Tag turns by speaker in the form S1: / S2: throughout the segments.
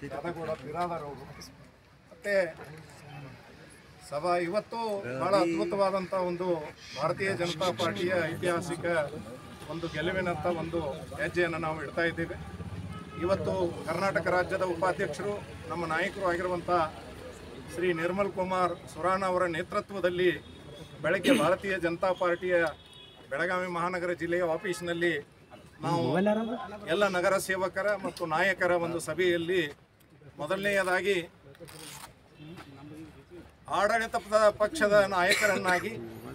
S1: ದಾದಗೌಡ ಬಿರಾದರ್ ಅವರು ಮತ್ತೆ ಸಭಾ ಇವತ್ತು ಬಹಳ ಅದ್ಭುತವಾದಂಥ ಒಂದು ಭಾರತೀಯ ಜನತಾ ಪಾರ್ಟಿಯ ಐತಿಹಾಸಿಕ ಒಂದು ಗೆಲುವಿನಂಥ ಒಂದು ಹೆಜ್ಜೆಯನ್ನು ನಾವು ಇಡ್ತಾ ಇದ್ದೇವೆ ಇವತ್ತು ಕರ್ನಾಟಕ ರಾಜ್ಯದ ಉಪಾಧ್ಯಕ್ಷರು ನಮ್ಮ ನಾಯಕರು ಆಗಿರುವಂಥ ಶ್ರೀ ನಿರ್ಮಲ್ ಕುಮಾರ್ ಸುರಾಣ ಅವರ ನೇತೃತ್ವದಲ್ಲಿ ಬೆಳಗ್ಗೆ ಭಾರತೀಯ ಜನತಾ ಪಾರ್ಟಿಯ ಬೆಳಗಾವಿ ಮಹಾನಗರ ಜಿಲ್ಲೆಯ ಆಫೀಸ್ನಲ್ಲಿ ನಾವು ಎಲ್ಲ ನಗರ ಸೇವಕರ ಮತ್ತು ನಾಯಕರ ಒಂದು ಸಭೆಯಲ್ಲಿ ಮೊದಲನೆಯದಾಗಿ ಆಡಳಿತ ಪ- ಪಕ್ಷದ ನಾಯಕರನ್ನಾಗಿ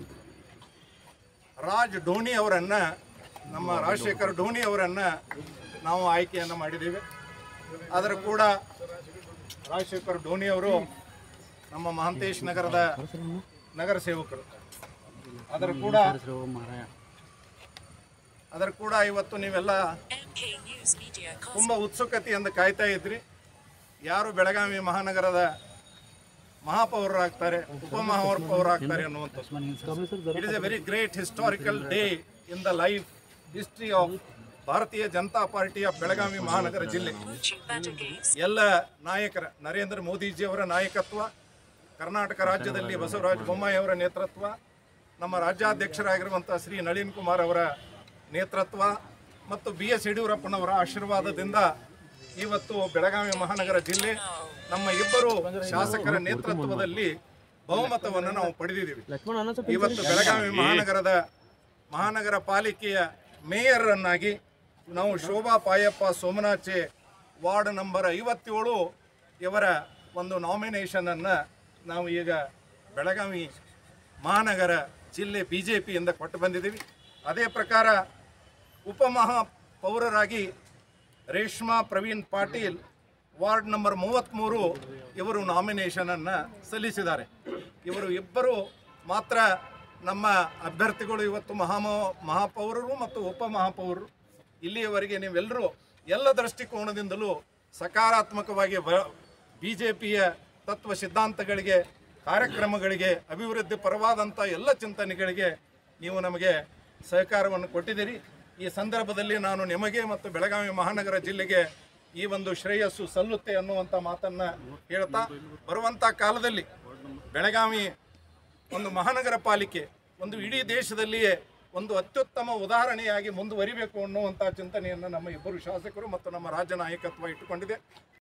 S1: ರಾಜ್ ಧೋನಿ ಅವರನ್ನ ನಮ್ಮ ರಾಜಶೇಖರ್ ಧೋನಿ ಅವರನ್ನ ನಾವು ಆಯ್ಕೆಯನ್ನು ಮಾಡಿದ್ದೇವೆ ಅದರ ಕೂಡ ರಾಜಶೇಖರ್ ಧೋನಿ ಅವರು ನಮ್ಮ ಮಹಾಂತೇಶ್ ನಗರದ ನಗರ ಸೇವಕರು ಅದರ ಕೂಡ ಅದರ ಕೂಡ ಇವತ್ತು ನೀವೆಲ್ಲ
S2: MK News Media
S1: ತುಂಬ ಉತ್ಸುಕತೆಯಿಂದ ಕಾಯ್ತಾ ಇದ್ರಿ ಯಾರು ಬೆಳಗಾವಿ ಮಹಾನಗರದ ಮಹಾಪೌರರಾಗ್ತಾರೆ ಉಪಮಹಾಪೌರರಾಗ್ತಾರೆ ಅನ್ನುವಂಥದ್ದು it is a very great historical day in the life history of Bharatiya Janata ಪಾರ್ಟಿಯ ಬೆಳಗಾವಿ ಮಹಾನಗರ ಜಿಲ್ಲೆ
S2: Batagate
S1: ಎಲ್ಲ ನಾಯಕರ ನರೇಂದ್ರ ಮೋದಿಜಿಯವರ ನಾಯಕತ್ವ ಕರ್ನಾಟಕ ರಾಜ್ಯದಲ್ಲಿ ಬಸವರಾಜ ಬೊಮ್ಮಾಯಿ ಅವರ ನೇತೃತ್ವ ನಮ್ಮ ರಾಜ್ಯಾಧ್ಯಕ್ಷರಾಗಿರುವಂಥ ಶ್ರೀ ನಳಿನ್ ಕುಮಾರ್ ಅವರ ನೇತೃತ್ವ ಮತ್ತು ಬಿ ಎಸ್ ಯಡಿಯೂರಪ್ಪನವರ ಆಶೀರ್ವಾದದಿಂದ ಇವತ್ತು ಬೆಳಗಾವಿ ಮಹಾನಗರ ಜಿಲ್ಲೆ ನಮ್ಮ ಇಬ್ಬರು ಶಾಸಕರ ನೇತೃತ್ವದಲ್ಲಿ ಬಹುಮತವನ್ನು ನಾವು ಪಡೆದಿದ್ದೀವಿ ಇವತ್ತು ಬೆಳಗಾವಿ ಮಹಾನಗರದ ಮಹಾನಗರ ಪಾಲಿಕೆಯ ಮೇಯರ್ ಅನ್ನಾಗಿ ನಾವು ಶೋಭಾ ಪಾಯಪ್ಪ ಸೋಮನಾಚೆ ವಾರ್ಡ್ ನಂಬರ್ ಐವತ್ತೇಳು ಇವರ ಒಂದು ನಾಮಿನೇಷನ್ ಅನ್ನ ನಾವು ಈಗ ಬೆಳಗಾವಿ ಮಹಾನಗರ ಜಿಲ್ಲೆ ಬಿ ಜೆ ಪಿಯಿಂದ ಕೊಟ್ಟು ಬಂದಿದ್ದೀವಿ ಅದೇ ಪ್ರಕಾರ ಉಪಮಹಾಪೌರರಾಗಿ ರೇಷ್ಮಾ ಪ್ರವೀಣ್ ಪಾಟೀಲ್ ವಾರ್ಡ್ ನಂಬರ್ ಮೂವತ್ತ್ಮೂರು ಇವರು ನಾಮಿನೇಷನನ್ನು ಸಲ್ಲಿಸಿದ್ದಾರೆ ಇವರು ಇಬ್ಬರು ಮಾತ್ರ ನಮ್ಮ ಅಭ್ಯರ್ಥಿಗಳು ಇವತ್ತು ಮಹಾಮ ಮಹಾಪೌರರು ಮತ್ತು ಉಪಮಹಾಪೌರರು ಇಲ್ಲಿಯವರೆಗೆ ನೀವೆಲ್ಲರೂ ಎಲ್ಲ ದೃಷ್ಟಿಕೋನದಿಂದಲೂ ಸಕಾರಾತ್ಮಕವಾಗಿ ಬ ಬಿ ಜೆ ಪಿಯ ತತ್ವ ಸಿದ್ಧಾಂತಗಳಿಗೆ ಕಾರ್ಯಕ್ರಮಗಳಿಗೆ ಅಭಿವೃದ್ಧಿ ಪರವಾದಂಥ ಎಲ್ಲ ಚಿಂತನೆಗಳಿಗೆ ನೀವು ನಮಗೆ ಸಹಕಾರವನ್ನು ಕೊಟ್ಟಿದ್ದೀರಿ ಈ ಸಂದರ್ಭದಲ್ಲಿ ನಾನು ನಿಮಗೆ ಮತ್ತು ಬೆಳಗಾವಿ ಮಹಾನಗರ ಜಿಲ್ಲೆಗೆ ಈ ಒಂದು ಶ್ರೇಯಸ್ಸು ಸಲ್ಲುತ್ತೆ ಅನ್ನುವಂಥ ಮಾತನ್ನು ಹೇಳ್ತಾ ಬರುವಂಥ ಕಾಲದಲ್ಲಿ ಬೆಳಗಾವಿ ಒಂದು ಮಹಾನಗರ ಪಾಲಿಕೆ ಒಂದು ಇಡೀ ದೇಶದಲ್ಲಿಯೇ ಒಂದು ಅತ್ಯುತ್ತಮ ಉದಾಹರಣೆಯಾಗಿ ಮುಂದುವರಿಬೇಕು ಅನ್ನುವಂಥ ಚಿಂತನೆಯನ್ನು ನಮ್ಮ ಇಬ್ಬರು ಶಾಸಕರು ಮತ್ತು ನಮ್ಮ ರಾಜ್ಯ ನಾಯಕತ್ವ ಇಟ್ಟುಕೊಂಡಿದೆ